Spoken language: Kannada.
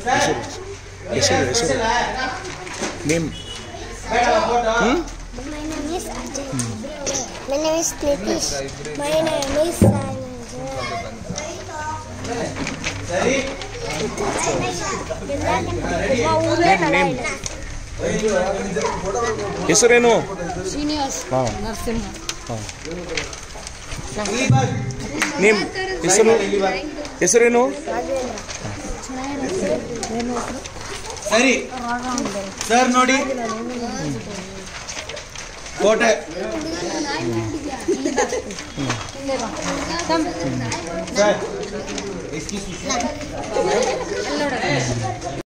ಹೆಸರು ಹೆಸರು ನೇಮ್ ಹ್ಞೂ My name is Ajay. My name is Nitish. My name is Sanjay. Name name ಹೆಸರೇನು ಶ್ರೀನಿವಾಸ್ ಹಾಂ ನರಸಿಂಹ ನೇಮ್ ಹೆಸರು ಹೆಸರೇನು ಸರಿ ಸರ್ ನೋಡಿ ಕೋಟೆ ಸರ್